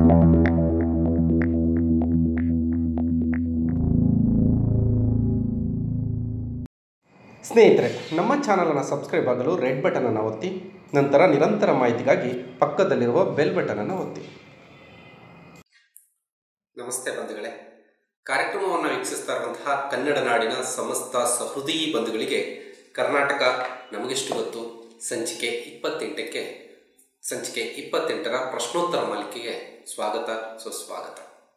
ಸ್ನೇಹಿತರೆ ನಮ್ಮ ಚಾನಲನ್ನು ಸಬ್ಸ್ಕ್ರೈಬ್ ಆಗಲು ರೆಡ್ ಬಟನನ್ನು ಒತ್ತಿ ನಂತರ ನಿರಂತರ ಮಾಹಿತಿಗಾಗಿ ಪಕ್ಕದಲ್ಲಿರುವ ಬೆಲ್ ಬಟನನ್ನು ಒತ್ತಿ ನಮಸ್ತೆ ಬಂಧುಗಳೇ ಕಾರ್ಯಕ್ರಮವನ್ನು ವೀಕ್ಷಿಸ್ತಾ ಇರುವಂತಹ ಕನ್ನಡ ನಾಡಿನ ಸಮಸ್ತ ಸಹೃದಯಿ ಬಂಧುಗಳಿಗೆ ಕರ್ನಾಟಕ ನಮಗೆಷ್ಟು ಗೊತ್ತು ಸಂಚಿಕೆ ಇಪ್ಪತ್ತೆಂಟಕ್ಕೆ ಸಂಚಿಕೆ ಇಪ್ಪತ್ತೆಂಟರ ಪ್ರಶ್ನೋತ್ತರ ಮಾಲಿಕೆಗೆ ಸ್ವಾಗತ ಸುಸ್ವಾಗತ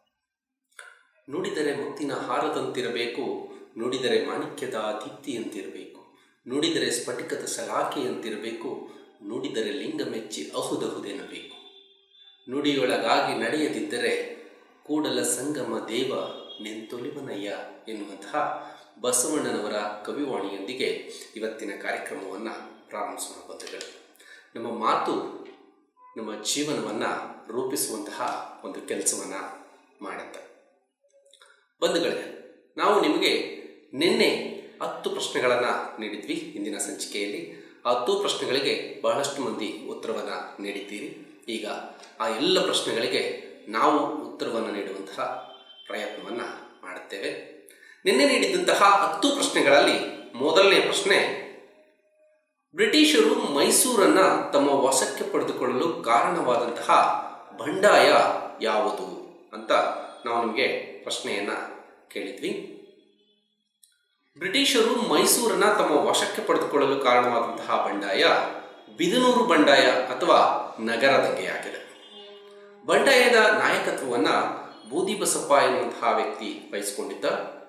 ನುಡಿದರೆ ಮುತ್ತಿನ ಹಾರದಂತಿರಬೇಕು ನುಡಿದರೆ ಮಾಣಿಕ್ಯದ ದೀಪ್ತಿಯಂತಿರಬೇಕು ನುಡಿದರೆ ಸ್ಫಟಿಕದ ಸಲಾಕೆಯಂತಿರಬೇಕು ನುಡಿದರೆ ಲಿಂಗ ಮೆಚ್ಚಿ ಅಹುದಹುದೆನ್ನಬೇಕು ನುಡಿಯೊಳಗಾಗಿ ನಡೆಯದಿದ್ದರೆ ಕೂಡಲ ಸಂಗಮ ದೇವ ನೆಂತೊಲಿವನಯ್ಯ ಎನ್ನುವಂತಹ ಬಸವಣ್ಣನವರ ಕವಿವಾಣಿಯೊಂದಿಗೆ ಇವತ್ತಿನ ಕಾರ್ಯಕ್ರಮವನ್ನು ಪ್ರಾರಂಭಿಸೋಣ ಬಂಧುಗಳು ನಮ್ಮ ಮಾತು ನಮ್ಮ ಜೀವನವನ್ನು ರೂಪಿಸುವಂತಹ ಒಂದು ಕೆಲಸವನ್ನು ಮಾಡುತ್ತೆ ಬಂಧುಗಳೇ ನಾವು ನಿಮಗೆ ನಿನ್ನೆ ಹತ್ತು ಪ್ರಶ್ನೆಗಳನ್ನು ನೀಡಿದ್ವಿ ಹಿಂದಿನ ಸಂಚಿಕೆಯಲ್ಲಿ ಆ ಹತ್ತು ಪ್ರಶ್ನೆಗಳಿಗೆ ಬಹಳಷ್ಟು ಮಂದಿ ಉತ್ತರವನ್ನು ನೀಡಿದ್ದೀರಿ ಈಗ ಆ ಎಲ್ಲ ಪ್ರಶ್ನೆಗಳಿಗೆ ನಾವು ಉತ್ತರವನ್ನು ನೀಡುವಂತಹ ಪ್ರಯತ್ನವನ್ನು ಮಾಡುತ್ತೇವೆ ನಿನ್ನೆ ನೀಡಿದಂತಹ ಹತ್ತು ಪ್ರಶ್ನೆಗಳಲ್ಲಿ ಮೊದಲನೇ ಪ್ರಶ್ನೆ ಬ್ರಿಟಿಷರು ಮೈಸೂರನ್ನ ತಮ್ಮ ವಶಕ್ಕೆ ಪಡೆದುಕೊಳ್ಳಲು ಕಾರಣವಾದಂತಹ ಬಂಡಾಯ ಯಾವುದು ಅಂತ ನಾವು ನಿಮಗೆ ಪ್ರಶ್ನೆಯನ್ನ ಕೇಳಿದ್ವಿ ಬ್ರಿಟಿಷರು ಮೈಸೂರನ್ನ ತಮ್ಮ ವಶಕ್ಕೆ ಪಡೆದುಕೊಳ್ಳಲು ಕಾರಣವಾದಂತಹ ಬಂಡಾಯ ಬಿದನೂರು ಬಂಡಾಯ ಅಥವಾ ನಗರ ದಂಗೆಯಾಗಿದೆ ಬಂಡಾಯದ ನಾಯಕತ್ವವನ್ನ ಬೂದಿ ಬಸಪ್ಪ ಎನ್ನುವಂತಹ ವ್ಯಕ್ತಿ ವಹಿಸಿಕೊಂಡಿದ್ದ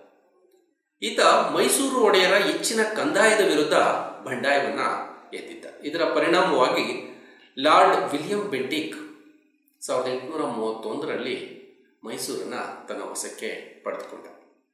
ಈತ ಮೈಸೂರು ಒಡೆಯರ ಹೆಚ್ಚಿನ ಕಂದಾಯದ ವಿರುದ್ಧ ಬಂಡಾಯವನ್ನ ಎದ್ದಿದ್ದ ಇದರ ಪರಿಣಾಮವಾಗಿ ಲಾರ್ಡ್ ವಿಲಿಯಂ ಬೆಂಟಿಕ್ ಸಾವಿರದ ಎಂಟುನೂರ ಮೂವತ್ತೊಂದರಲ್ಲಿ ಮೈಸೂರನ್ನ ತನ್ನ ವಶಕ್ಕೆ ಪಡೆದುಕೊಂಡ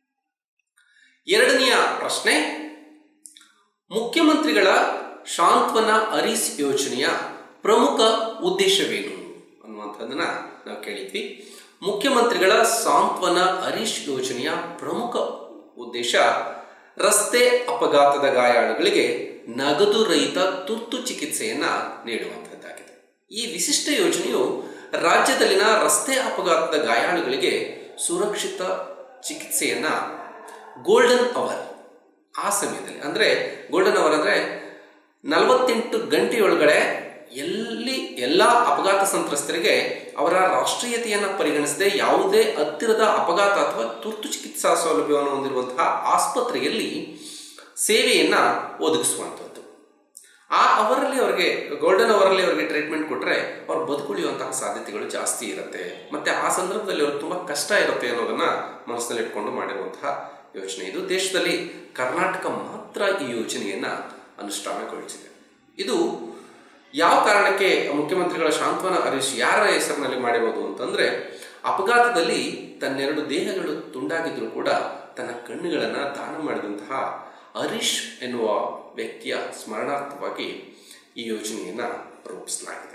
ಎರಡನೆಯ ಪ್ರಶ್ನೆ ಮುಖ್ಯಮಂತ್ರಿಗಳ ಶಾಂತ್ವನ ಅರಿಸ್ ಯೋಜನೆಯ ಪ್ರಮುಖ ಉದ್ದೇಶವೇನು ಅನ್ನುವಂಥದ್ದನ್ನ ನಾವು ಕೇಳಿದ್ವಿ ಮುಖ್ಯಮಂತ್ರಿಗಳ ಸಾಂತ್ವನ ಹರೀಶ್ ಯೋಜನೆಯ ಪ್ರಮುಖ ಉದ್ದೇಶ ರಸ್ತೆ ಅಪಘಾತದ ಗಾಯಾಳುಗಳಿಗೆ ನಗದು ರಹಿತ ತುರ್ತು ಚಿಕಿತ್ಸೆಯನ್ನ ನೀಡುವಂಥದ್ದಾಗಿದೆ ಈ ವಿಶಿಷ್ಟ ಯೋಜನೆಯು ರಾಜ್ಯದಲ್ಲಿನ ರಸ್ತೆ ಅಪಘಾತದ ಗಾಯಾಳುಗಳಿಗೆ ಸುರಕ್ಷಿತ ಚಿಕಿತ್ಸೆಯನ್ನ ಗೋಲ್ಡನ್ ಅವರ್ ಆ ಸಮಯದಲ್ಲಿ ಅಂದ್ರೆ ಗೋಲ್ಡನ್ ಅವರ್ ಅಂದ್ರೆ ನಲವತ್ತೆಂಟು ಗಂಟೆಯೊಳಗಡೆ ಎಲ್ಲಿ ಎಲ್ಲ ಅಪಘಾತ ಸಂತ್ರಸ್ತರಿಗೆ ಅವರ ರಾಷ್ಟ್ರೀಯತೆಯನ್ನು ಪರಿಗಣಿಸದೆ ಯಾವುದೇ ಹತ್ತಿರದ ಅಪಘಾತ ಅಥವಾ ತುರ್ತು ಚಿಕಿತ್ಸಾ ಸೌಲಭ್ಯವನ್ನು ಹೊಂದಿರುವಂತಹ ಆಸ್ಪತ್ರೆಯಲ್ಲಿ ಸೇವೆಯನ್ನ ಒದಗಿಸುವಂಥದ್ದು ಆ ಅವರಲ್ಲಿ ಅವರಿಗೆ ಗೋಲ್ಡನ್ ಅವರಲ್ಲಿ ಅವರಿಗೆ ಟ್ರೀಟ್ಮೆಂಟ್ ಕೊಟ್ಟರೆ ಅವ್ರು ಬದುಕುಳಿಯುವಂತಹ ಸಾಧ್ಯತೆಗಳು ಜಾಸ್ತಿ ಇರುತ್ತೆ ಮತ್ತೆ ಆ ಸಂದರ್ಭದಲ್ಲಿ ಅವ್ರಿಗೆ ತುಂಬಾ ಕಷ್ಟ ಇರುತ್ತೆ ಅನ್ನೋದನ್ನ ಮನಸ್ಸಿನಲ್ಲಿ ಇಟ್ಕೊಂಡು ಮಾಡಿರುವಂತಹ ಯೋಜನೆ ಇದು ದೇಶದಲ್ಲಿ ಕರ್ನಾಟಕ ಮಾತ್ರ ಈ ಯೋಜನೆಯನ್ನ ಅನುಷ್ಠಾನಗೊಳಿಸಿದೆ ಇದು ಯಾವ ಕಾರಣಕ್ಕೆ ಮುಖ್ಯಮಂತ್ರಿಗಳ ಶಾಂತ್ವನ ಹರೀಶ್ ಯಾರ ಹೆಸರಿನಲ್ಲಿ ಮಾಡಿರೋದು ಅಂತಂದ್ರೆ ಅಪಘಾತದಲ್ಲಿ ತನ್ನೆರಡು ದೇಹಗಳು ತುಂಡಾಗಿದ್ರು ಕೂಡ ತನ್ನ ಕಣ್ಣುಗಳನ್ನ ದಾನ ಮಾಡಿದಂತಹ ಹರೀಶ್ ಎನ್ನುವ ವ್ಯಕ್ತಿಯ ಸ್ಮರಣಾರ್ಥವಾಗಿ ಈ ಯೋಜನೆಯನ್ನ ರೂಪಿಸಲಾಗಿದೆ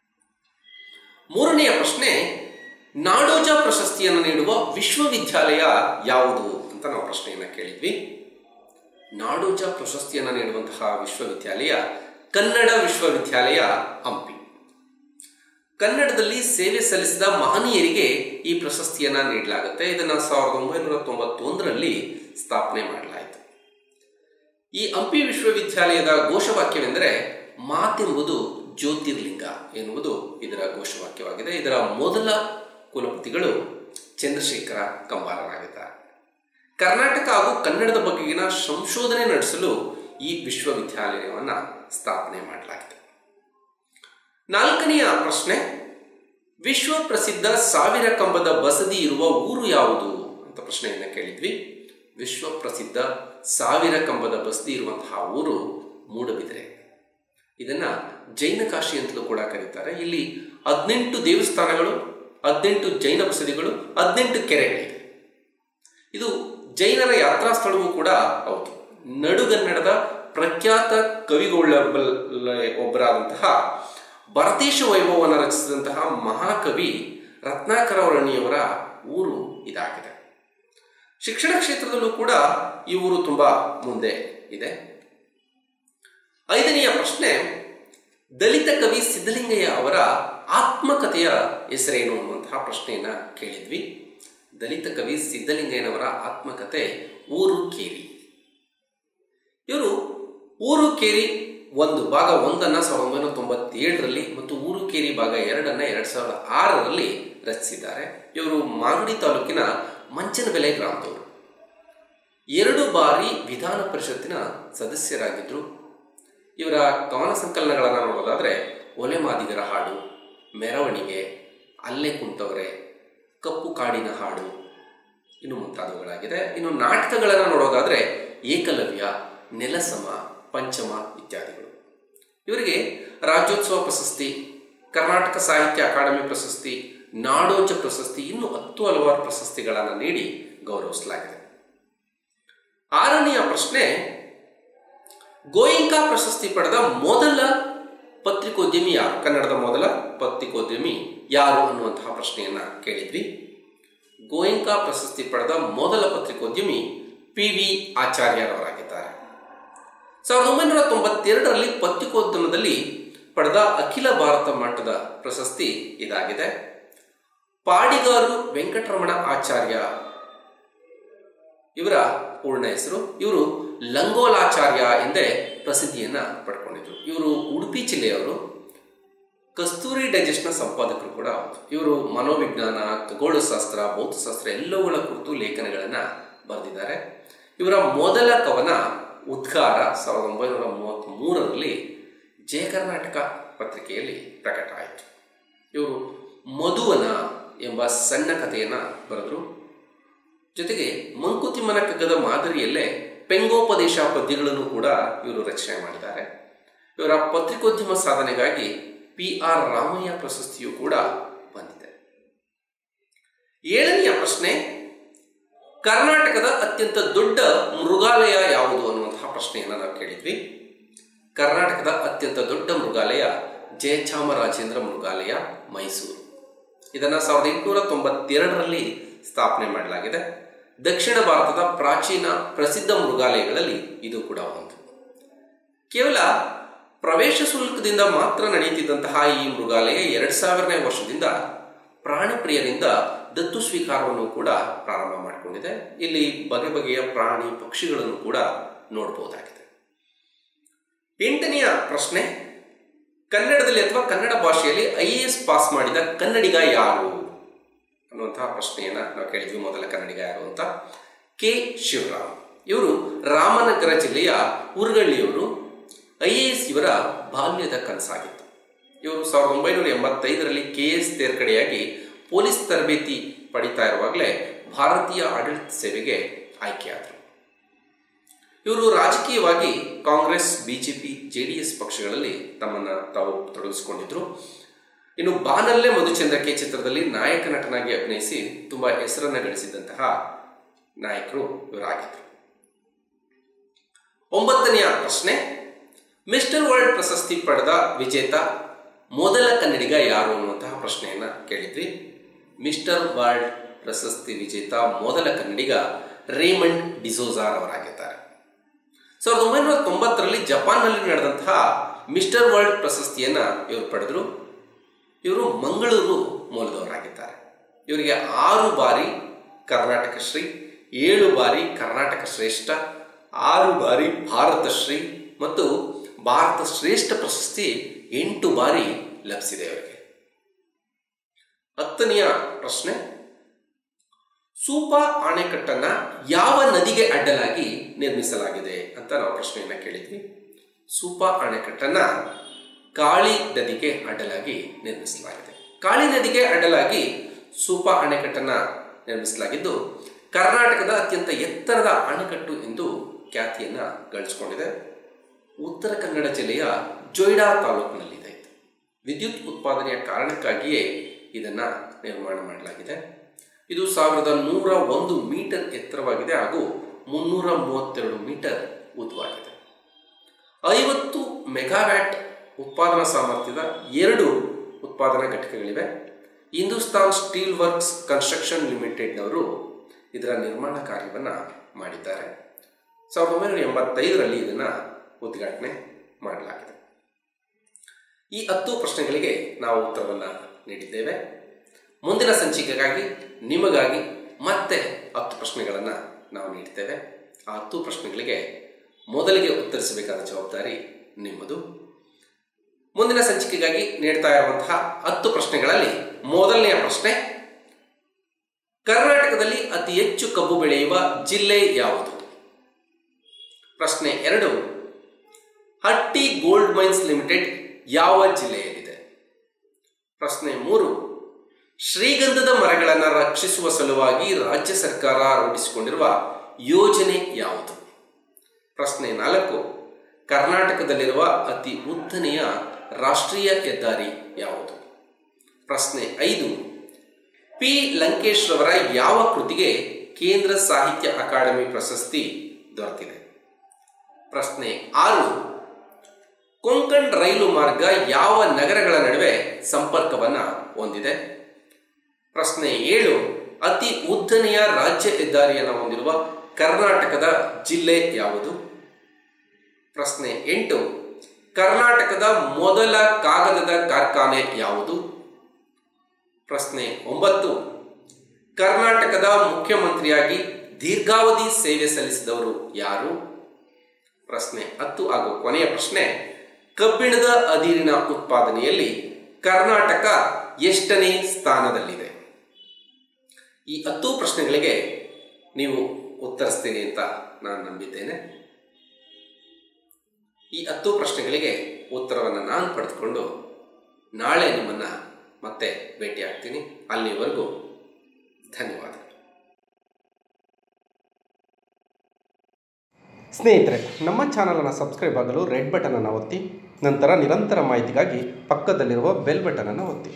ಮೂರನೆಯ ಪ್ರಶ್ನೆ ನಾಡೋಜ ಪ್ರಶಸ್ತಿಯನ್ನು ನೀಡುವ ವಿಶ್ವವಿದ್ಯಾಲಯ ಯಾವುದು ಅಂತ ನಾವು ಪ್ರಶ್ನೆಯನ್ನ ಕೇಳಿದ್ವಿ ನಾಡೋಜ ಪ್ರಶಸ್ತಿಯನ್ನು ನೀಡುವಂತಹ ವಿಶ್ವವಿದ್ಯಾಲಯ ಕನ್ನಡ ವಿಶ್ವವಿದ್ಯಾಲಯ ಹಂಪಿ ಕನ್ನಡದಲ್ಲಿ ಸೇವೆ ಸಲ್ಲಿಸಿದ ಮಹನೀಯರಿಗೆ ಈ ಪ್ರಶಸ್ತಿಯನ್ನ ನೀಡಲಾಗುತ್ತೆ ಇದನ್ನ ಸಾವಿರದ ಒಂಬೈನೂರ ತೊಂಬತ್ತೊಂದರಲ್ಲಿ ಸ್ಥಾಪನೆ ಮಾಡಲಾಯಿತು ಈ ಹಂಪಿ ವಿಶ್ವವಿದ್ಯಾಲಯದ ಘೋಷವಾಕ್ಯವೆಂದರೆ ಮಾತೆಂಬುದು ಜ್ಯೋತಿರ್ಲಿಂಗ ಎನ್ನುವುದು ಇದರ ಘೋಷವಾಕ್ಯವಾಗಿದೆ ಇದರ ಮೊದಲ ಕುಲಪತಿಗಳು ಚಂದ್ರಶೇಖರ ಕಂಬಾರರಾಗಿದ್ದಾರೆ ಕರ್ನಾಟಕ ಹಾಗೂ ಕನ್ನಡದ ಬಗೆಗಿನ ಸಂಶೋಧನೆ ನಡೆಸಲು ಈ ವಿಶ್ವವಿದ್ಯಾಲಯವನ್ನ ಸ್ಥಾಪನೆ ಮಾಡಲಾಗಿದೆ ನಾಲ್ಕನೆಯ ಪ್ರಶ್ನೆ ವಿಶ್ವ ಪ್ರಸಿದ್ಧ ಸಾವಿರ ಕಂಬದ ಬಸದಿ ಇರುವ ಊರು ಯಾವುದು ಅಂತ ಪ್ರಶ್ನೆಯನ್ನ ಕೇಳಿದ್ವಿ ವಿಶ್ವ ಪ್ರಸಿದ್ಧ ಸಾವಿರ ಕಂಬದ ಬಸದಿ ಇರುವಂತಹ ಊರು ಮೂಡಬಿದ್ರೆ ಇದನ್ನ ಜೈನ ಕಾಶಿ ಅಂತಲೂ ಕೂಡ ಕರೀತಾರೆ ಇಲ್ಲಿ ಹದಿನೆಂಟು ದೇವಸ್ಥಾನಗಳು ಹದಿನೆಂಟು ಜೈನ ಬಸದಿಗಳು ಹದಿನೆಂಟು ಕೆರೆಗಳಿವೆ ಇದು ಜೈನರ ಯಾತ್ರಾ ಸ್ಥಳವೂ ಕೂಡ ಹೌದು ನಡುಗನ್ನಡದ ಪ್ರಖ್ಯಾತ ಕವಿಗೊಳ್ಳಬಲ್ ಒಬ್ಬರಾದಂತಹ ಭರತೇಶ ವೈಭವವನ್ನು ರಚಿಸಿದಂತಹ ಮಹಾಕವಿ ರತ್ನಾಕರ ವರ್ಣಿಯವರ ಊರು ಇದಾಗಿದೆ ಶಿಕ್ಷಣ ಕ್ಷೇತ್ರದಲ್ಲೂ ಕೂಡ ಈ ಊರು ತುಂಬಾ ಮುಂದೆ ಇದೆ ಐದನೆಯ ಪ್ರಶ್ನೆ ದಲಿತ ಕವಿ ಸಿದ್ದಲಿಂಗಯ್ಯ ಅವರ ಆತ್ಮಕಥೆಯ ಹೆಸರೇನು ಅನ್ನುವಂತಹ ಪ್ರಶ್ನೆಯನ್ನ ಕೇಳಿದ್ವಿ ದಲಿತ ಕವಿ ಸಿದ್ದಲಿಂಗಯ್ಯನವರ ಆತ್ಮಕಥೆ ಊರು ಕೇರಿ ಇವರು ಊರು ಕೇರಿ ಒಂದು ಭಾಗ ಒಂದನ್ನ ಸಾವಿರದ ಒಂಬೈನೂರ ತೊಂಬತ್ತೇಳರಲ್ಲಿ ಮತ್ತು ಊರು ಕೇರಿ ಭಾಗ ಎರಡನ್ನ ಎರಡ್ ಸಾವಿರದ ಆರರಲ್ಲಿ ರಚಿಸಿದ್ದಾರೆ ಇವರು ಮಾಗಡಿ ತಾಲೂಕಿನ ಮಂಚನಬೆಲೆ ಗ್ರಾಮದವರು ಎರಡು ಬಾರಿ ವಿಧಾನ ಪರಿಷತ್ತಿನ ಸದಸ್ಯರಾಗಿದ್ದರು ಇವರ ಕವನ ಸಂಕಲನಗಳನ್ನು ನೋಡೋದಾದ್ರೆ ಒಲೆ ಮಾದಿಗರ ಹಾಡು ಮೆರವಣಿಗೆ ಅಲ್ಲೇ ಕುಂತವರೆ ಕಪ್ಪು ಕಾಡಿನ ಹಾಡು ಇನ್ನು ಮುಂತಾದವುಗಳಾಗಿದೆ ಇನ್ನು ನಾಟಕಗಳನ್ನು ನೋಡೋದಾದ್ರೆ ಏಕಲವ್ಯ ನೆಲಸಮ ಪಂಚಮ ಇತ್ಯಾದಿಗಳು ಇವರಿಗೆ ರಾಜ್ಯೋತ್ಸವ ಪ್ರಶಸ್ತಿ ಕರ್ನಾಟಕ ಸಾಹಿತ್ಯ ಅಕಾಡೆಮಿ ಪ್ರಶಸ್ತಿ ನಾಡೋಜ ಪ್ರಶಸ್ತಿ ಇನ್ನು ಹತ್ತು ಹಲವಾರು ಪ್ರಶಸ್ತಿಗಳನ್ನು ನೀಡಿ ಗೌರವಿಸಲಾಗಿದೆ ಆರನೆಯ ಪ್ರಶ್ನೆ ಗೋಯಿಂಕಾ ಪ್ರಶಸ್ತಿ ಪಡೆದ ಮೊದಲ ಪತ್ರಿಕೋದ್ಯಮಿ ಯಾರು ಕನ್ನಡದ ಮೊದಲ ಪತ್ರಿಕೋದ್ಯಮಿ ಯಾರು ಅನ್ನುವಂತಹ ಪ್ರಶ್ನೆಯನ್ನ ಕೇಳಿದ್ವಿ ಗೋಯಿಂಕಾ ಪ್ರಶಸ್ತಿ ಪಡೆದ ಮೊದಲ ಪತ್ರಿಕೋದ್ಯಮಿ ಪಿ ವಿ ಆಚಾರ್ಯರವರಾಗಿದ್ದಾರೆ ಸಾವಿರದ ಒಂಬೈನೂರ ತೊಂಬತ್ತೆರಡರಲ್ಲಿ ಪತ್ರಿಕೋದ್ಯಮದಲ್ಲಿ ಪಡೆದ ಅಖಿಲ ಭಾರತ ಮಟ್ಟದ ಪ್ರಶಸ್ತಿ ಇದಾಗಿದೆ ಪಾಡಿಗಾರು ವೆಂಕಟರಮಣ ಆಚಾರ್ಯ ಇವರ ಪೂರ್ಣ ಹೆಸರು ಇವರು ಲಂಗೋಲಾಚಾರ್ಯ ಎಂದೇ ಪ್ರಸಿದ್ಧಿಯನ್ನ ಪಡ್ಕೊಂಡಿದ್ರು ಇವರು ಉಡುಪಿ ಜಿಲ್ಲೆಯವರು ಕಸ್ತೂರಿ ಡೈಜೆಸ್ಟ್ನ ಸಂಪಾದಕರು ಕೂಡ ಹೌದು ಇವರು ಮನೋವಿಜ್ಞಾನ ಖಗೋಳಶಾಸ್ತ್ರ ಭೌತಶಾಸ್ತ್ರ ಎಲ್ಲವುಗಳ ಕುರಿತು ಲೇಖನಗಳನ್ನು ಬರೆದಿದ್ದಾರೆ ಇವರ ಮೊದಲ ಕವನ ಉದ್ಗಾರ ಸಾವಿರದ ಒಂಬೈನೂರ ಮೂವತ್ತ್ ಮೂರರಲ್ಲಿ ಜಯ ಕರ್ನಾಟಕ ಪತ್ರಿಕೆಯಲ್ಲಿ ಪ್ರಕಟ ಆಯಿತು ಇವರು ಮಧುವನ ಎಂಬ ಸಣ್ಣ ಕಥೆಯನ್ನ ಬರೆದರು ಜೊತೆಗೆ ಮಂಕುತಿಮ್ಮನ ಕಗ್ಗದ ಮಾದರಿಯಲ್ಲೇ ಪೆಂಗೋಪದೇಶ ಪದ್ಯಗಳನ್ನು ಕೂಡ ಇವರು ರಚನೆ ಮಾಡಿದ್ದಾರೆ ಇವರ ಪತ್ರಿಕೋದ್ಯಮ ಸಾಧನೆಗಾಗಿ ಪಿ ಆರ್ ರಾಮಯ್ಯ ಪ್ರಶಸ್ತಿಯು ಕೂಡ ಬಂದಿದೆ ಏಳನೆಯ ಪ್ರಶ್ನೆ ಕರ್ನಾಟಕದ ಅತ್ಯಂತ ದೊಡ್ಡ ಮೃಗಾಲಯ ಯಾವುದು ಅನ್ನುವಂತಹ ಪ್ರಶ್ನೆಯನ್ನು ನಾವು ಕೇಳಿದ್ವಿ ಕರ್ನಾಟಕದ ಅತ್ಯಂತ ದೊಡ್ಡ ಮೃಗಾಲಯ ಜಯಚಾಮರಾಜೇಂದ್ರ ಮೃಗಾಲಯ ಮೈಸೂರು ಇದನ್ನು ಸಾವಿರದ ಎಂಟುನೂರ ತೊಂಬತ್ತೆರಡರಲ್ಲಿ ಸ್ಥಾಪನೆ ಮಾಡಲಾಗಿದೆ ದಕ್ಷಿಣ ಭಾರತದ ಪ್ರಾಚೀನ ಪ್ರಸಿದ್ಧ ಮೃಗಾಲಯಗಳಲ್ಲಿ ಇದು ಕೂಡ ಒಂದು ಕೇವಲ ಪ್ರವೇಶ ಶುಲ್ಕದಿಂದ ಮಾತ್ರ ನಡೆಯುತ್ತಿದ್ದಂತಹ ಈ ಮೃಗಾಲಯ ಎರಡ್ ಸಾವಿರನೇ ವರ್ಷದಿಂದ ಪ್ರಾಣಿ ಪ್ರಿಯರಿಂದ ದತ್ತು ಸ್ವೀಕಾರವನ್ನು ಕೂಡ ಪ್ರಾರಂಭ ಮಾಡಿಕೊಂಡಿದೆ ಇಲ್ಲಿ ಬಗೆ ಬಗೆಯ ಪ್ರಾಣಿ ಪಕ್ಷಿಗಳನ್ನು ಕೂಡ ನೋಡಬಹುದಾಗಿದೆ ಎಂಟನೆಯ ಪ್ರಶ್ನೆ ಕನ್ನಡದಲ್ಲಿ ಅಥವಾ ಕನ್ನಡ ಭಾಷೆಯಲ್ಲಿ ಐ ಎ ಎಸ್ ಪಾಸ್ ಮಾಡಿದ ಕನ್ನಡಿಗ ಯಾರು ಅನ್ನುವಂತಹ ಪ್ರಶ್ನೆಯನ್ನ ನಾವು ಕೇಳಿದ್ವಿ ಮೊದಲ ಕನ್ನಡಿಗ ಯಾರು ಅಂತ ಕೆ ಶಿವರಾಮ್ ಇವರು ರಾಮನಗರ ಜಿಲ್ಲೆಯ ಉರ್ಗಳ್ಳಿಯವರು ಐ ಎ ಎಸ್ ಇವರ ಬಾಲ್ಯದ ಕನಸಾಗಿತ್ತು ಇವರು ಸಾವಿರದ ಒಂಬೈನೂರ ಎಂಬತ್ತೈದರಲ್ಲಿ ಕೆ ಎಸ್ ತೇರ್ಗಡೆಯಾಗಿ ಪೊಲೀಸ್ ತರಬೇತಿ ಪಡಿತಾ ಇರುವಾಗಲೇ ಭಾರತೀಯ ಆಡಳಿತ ಸೇವೆಗೆ ಆಯ್ಕೆಯಾದರು ಇವರು ರಾಜಕೀಯವಾಗಿ ಕಾಂಗ್ರೆಸ್ ಬಿಜೆಪಿ ಜೆಡಿಎಸ್ ಪಕ್ಷಗಳಲ್ಲಿ ತಮ್ಮನ್ನ ತಾವು ತೊಡಗಿಸಿಕೊಂಡಿದ್ರು ಇನ್ನು ಬಾನಲ್ಲೇ ಮಧುಚಂದ್ರಕೆ ಚಿತ್ರದಲ್ಲಿ ನಾಯಕ ನಟನಾಗಿ ಅಭಿನಯಿಸಿ ತುಂಬಾ ಹೆಸರನ್ನ ಗಳಿಸಿದಂತಹ ನಾಯಕರು ಇವರಾಗಿದ್ರು ಒಂಬತ್ತನೆಯ ಪ್ರಶ್ನೆ ಮಿಸ್ಟರ್ ವರ್ಲ್ಡ್ ಪ್ರಶಸ್ತಿ ಪಡೆದ ವಿಜೇತ ಮೊದಲ ಕನ್ನಡಿಗ ಯಾರು ಅನ್ನುವಂತಹ ಪ್ರಶ್ನೆಯನ್ನ ಕೇಳಿದ್ವಿ ಮಿಸ್ಟರ್ ವರ್ಲ್ಡ್ ಪ್ರಶಸ್ತಿ ವಿಜೇತ ಮೊದಲ ಕನ್ನಡಿಗ ರೇಮಂಡ್ ಡಿಸೋಜಾರ್ ಅವರಾಗಿದ್ದಾರೆ ಸಾವಿರದ ಒಂಬೈನೂರ ತೊಂಬತ್ತರಲ್ಲಿ ಜಪಾನ್ನಲ್ಲಿ ನಡೆದಂತಹ ಮಿಸ್ಟರ್ ವರ್ಲ್ಡ್ ಪ್ರಶಸ್ತಿಯನ್ನ ಇವರು ಪಡೆದರು ಇವರು ಮಂಗಳೂರು ಮೂಲದವರಾಗಿದ್ದಾರೆ ಇವರಿಗೆ ಆರು ಬಾರಿ ಕರ್ನಾಟಕ ಶ್ರೀ ಏಳು ಬಾರಿ ಕರ್ನಾಟಕ ಶ್ರೇಷ್ಠ ಆರು ಬಾರಿ ಭಾರತ ಶ್ರೀ ಮತ್ತು ಭಾರತ ಶ್ರೇಷ್ಠ ಪ್ರಶಸ್ತಿ ಎಂಟು ಬಾರಿ ಲಭಿಸಿದೆ ಅವರಿಗೆ ಹತ್ತನೆಯ ಪ್ರಶ್ನೆ ಸೂಪಾ ಅಣೆಕಟ್ಟನ್ನ ಯಾವ ನದಿಗೆ ಅಡ್ಡಲಾಗಿ ನಿರ್ಮಿಸಲಾಗಿದೆ ಅಂತ ನಾವು ಪ್ರಶ್ನೆಯನ್ನ ಕೇಳಿದ್ವಿ ಸೂಪಾ ಅಣೆಕಟ್ಟನ್ನ ಕಾಳಿ ನದಿಗೆ ಅಡ್ಡಲಾಗಿ ನಿರ್ಮಿಸಲಾಗಿದೆ ಕಾಳಿ ನದಿಗೆ ಅಡ್ಡಲಾಗಿ ಸೂಪಾ ಅಣೆಕಟ್ಟನ್ನ ನಿರ್ಮಿಸಲಾಗಿದ್ದು ಕರ್ನಾಟಕದ ಅತ್ಯಂತ ಎತ್ತರದ ಅಣೆಕಟ್ಟು ಎಂದು ಖ್ಯಾತಿಯನ್ನ ಗಳಿಸಿಕೊಂಡಿದೆ ಉತ್ತರ ಕನ್ನಡ ಜಿಲ್ಲೆಯ ಜೊಯ್ಡಾ ತಾಲೂಕಿನಲ್ಲಿದೆ ಇದು ವಿದ್ಯುತ್ ಉತ್ಪಾದನೆಯ ಕಾರಣಕ್ಕಾಗಿಯೇ ಇದನ್ನ ನಿರ್ಮಾಣ ಮಾಡಲಾಗಿದೆ ಇದು ಸಾವಿರದ ನೂರ ಒಂದು ಮೀಟರ್ ಎತ್ತರವಾಗಿದೆ ಹಾಗೂ ಮುನ್ನೂರ ಮೂವತ್ತೆರಡು ಮೀಟರ್ ಉದ್ದವಾಗಿದೆ ಐವತ್ತು ಮೆಗಾವ್ಯಾಟ್ ಉತ್ಪಾದನಾ ಸಾಮರ್ಥ್ಯದ ಎರಡು ಉತ್ಪಾದನಾ ಘಟಕಗಳಿವೆ ಹಿಂದೂಸ್ತಾನ್ ಸ್ಟೀಲ್ ವರ್ಕ್ಸ್ ಕನ್ಸ್ಟ್ರಕ್ಷನ್ ಲಿಮಿಟೆಡ್ನವರು ಇದರ ನಿರ್ಮಾಣ ಕಾರ್ಯವನ್ನು ಮಾಡಿದ್ದಾರೆ ಸಾವಿರದ ಒಂಬೈನೂರ ಎಂಬತ್ತೈದರಲ್ಲಿ ಇದನ್ನು ಉದ್ಘಾಟನೆ ಮಾಡಲಾಗಿದೆ ಈ ಹತ್ತು ಪ್ರಶ್ನೆಗಳಿಗೆ ನಾವು ಉತ್ತರವನ್ನು ನೀಡಿದ್ದೇವೆ ಮುಂದಿನ ಸಂಚಿಕೆಗಾಗಿ ನಿಮಗಾಗಿ ಮತ್ತೆ ಹತ್ತು ಪ್ರಶ್ನೆಗಳನ್ನು ನಾವು ನೀಡ್ತೇವೆ ಆ ಹತ್ತು ಪ್ರಶ್ನೆಗಳಿಗೆ ಮೊದಲಿಗೆ ಉತ್ತರಿಸಬೇಕಾದ ಜವಾಬ್ದಾರಿ ನಿಮ್ಮದು ಮುಂದಿನ ಸಂಚಿಕೆಗಾಗಿ ನೀಡ್ತಾ ಇರುವಂತಹ ಹತ್ತು ಪ್ರಶ್ನೆಗಳಲ್ಲಿ ಮೊದಲನೆಯ ಪ್ರಶ್ನೆ ಕರ್ನಾಟಕದಲ್ಲಿ ಅತಿ ಹೆಚ್ಚು ಕಬ್ಬು ಬೆಳೆಯುವ ಜಿಲ್ಲೆ ಯಾವುದು ಪ್ರಶ್ನೆ ಎರಡು ಹಟ್ಟಿ ಗೋಲ್ಡ್ ಮೈನ್ಸ್ ಲಿಮಿಟೆಡ್ ಯಾವ ಜಿಲ್ಲೆಯಲ್ಲಿದೆ ಪ್ರಶ್ನೆ ಮೂರು ಶ್ರೀಗಂಧದ ಮರಗಳನ್ನು ರಕ್ಷಿಸುವ ಸಲುವಾಗಿ ರಾಜ್ಯ ಸರ್ಕಾರ ರೂಢಿಸಿಕೊಂಡಿರುವ ಯೋಜನೆ ಯಾವುದು ಪ್ರಶ್ನೆ ನಾಲ್ಕು ಕರ್ನಾಟಕದಲ್ಲಿರುವ ಅತಿ ಉದ್ದನೆಯ ರಾಷ್ಟ್ರೀಯ ಹೆದ್ದಾರಿ ಯಾವುದು ಪ್ರಶ್ನೆ ಐದು ಪಿ ಲಂಕೇಶ್ ರವರ ಯಾವ ಕೃತಿಗೆ ಕೇಂದ್ರ ಸಾಹಿತ್ಯ ಅಕಾಡೆಮಿ ಪ್ರಶಸ್ತಿ ದೊರೆತಿದೆ ಪ್ರಶ್ನೆ ಆರು ಕೊಂಕಣ್ ರೈಲು ಮಾರ್ಗ ಯಾವ ನಗರಗಳ ನಡುವೆ ಸಂಪರ್ಕವನ್ನ ಹೊಂದಿದೆ ಪ್ರಶ್ನೆ ಏಳು ಅತಿ ಉದ್ದನೆಯ ರಾಜ್ಯ ಹೆದ್ದಾರಿಯನ್ನು ಹೊಂದಿರುವ ಕರ್ನಾಟಕದ ಜಿಲ್ಲೆ ಯಾವುದು ಪ್ರಶ್ನೆ ಎಂಟು ಕರ್ನಾಟಕದ ಮೊದಲ ಕಾಗದದ ಕಾರ್ಖಾನೆ ಯಾವುದು ಪ್ರಶ್ನೆ ಒಂಬತ್ತು ಕರ್ನಾಟಕದ ಮುಖ್ಯಮಂತ್ರಿಯಾಗಿ ದೀರ್ಘಾವಧಿ ಸೇವೆ ಸಲ್ಲಿಸಿದವರು ಯಾರು ಪ್ರಶ್ನೆ ಹತ್ತು ಹಾಗೂ ಕೊನೆಯ ಪ್ರಶ್ನೆ ಕಬ್ಬಿಣದ ಅದಿರಿನ ಉತ್ಪಾದನೆಯಲ್ಲಿ ಕರ್ನಾಟಕ ಎಷ್ಟನೇ ಸ್ಥಾನದಲ್ಲಿದೆ ಈ ಹತ್ತು ಪ್ರಶ್ನೆಗಳಿಗೆ ನೀವು ಉತ್ತರಿಸ್ತೀರಿ ಅಂತ ನಾನು ನಂಬಿದ್ದೇನೆ ಈ ಹತ್ತು ಪ್ರಶ್ನೆಗಳಿಗೆ ಉತ್ತರವನ್ನು ನಾನು ಪಡೆದುಕೊಂಡು ನಾಳೆ ನಿಮ್ಮನ್ನು ಮತ್ತೆ ಭೇಟಿ ಆಗ್ತೀನಿ ಅಲ್ಲಿವರೆಗೂ ಧನ್ಯವಾದ ಸ್ನೇಹಿತರೆ ನಮ್ಮ ಚಾನಲನ್ನು ಸಬ್ಸ್ಕ್ರೈಬ್ ಆಗಲು ರೆಡ್ ಬಟನನ್ನು ಒತ್ತಿ ನಂತರ ನಿರಂತರ ಮಾಹಿತಿಗಾಗಿ ಪಕ್ಕದಲ್ಲಿರುವ ಬೆಲ್ ಬಟನನ್ನು ಒತ್ತಿ